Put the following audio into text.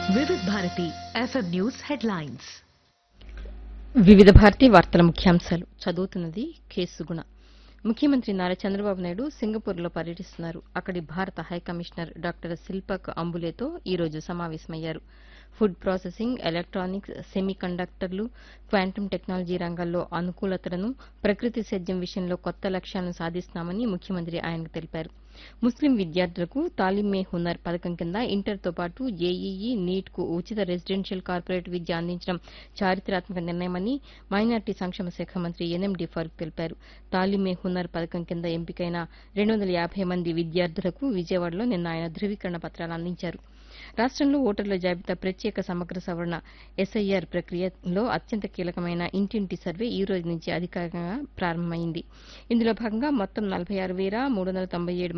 వివిధ Bharati FM news headlines వివిధ భారతి వార్తల ముఖ్యాంశాలు చదువుతున్నది కేసుగుణ ముఖ్యమంత్రి నారా చంద్రబాబు నాయుడు సింగపూర్లో పర్యటిస్తున్నారు అక్కడి భారత హైకమిషనర్ డాక్టర్ శిల్పక్ అంబులేతో ఈ రోజు సమావేశమయ్యారు ఫుడ్ ప్రాసెసింగ్ ఎలక్ట్రానిక్స్ సెమీ కండక్టర్లు క్వాంటమ్ టెక్నాలజీ రంగాల్లో అనుకూలతలను ప్రకృతి సేద్యం విషయంలో కొత్త లక్ష్యాలను సాధిస్తున్నామని ముఖ్యమంత్రి ఆయనకు తెలిపారు ముస్లిం విద్యార్థులకు తాలిమే హునర్ పథకం కింద ఇంటర్తో పాటు జేఈఈ నీట్కు ఉచిత రెసిడెన్షియల్ కార్పొరేట్ విద్య అందించడం చారిత్రాత్మక నిర్ణయమని మైనార్టీ సంక్షేమ శాఖ మంత్రి ఎన్ఎండి ఫరూక్ తెలిపారు తాలిమే హునర్ పథకం కింద ఎంపికైన రెండు వందల యాభై మంది విద్యార్థులకు విజయవాడలో నిన్న ఆయన ధృవీకరణ పత్రాలు అందించారు రాష్టంలో ఓటర్ల జాబితా ప్రత్యేక సమగ్ర సవరణ ఎస్ఐఆర్ ప్రక్రియలో అత్యంత కీలకమైన ఇంటింటి సర్వే ఈ రోజు నుంచి అధికారికంగా ప్రారంభమైంది ఇందులో భాగంగా మొత్తం నలభై ఆరు వేల మూడు వందల తొంభై ఏడు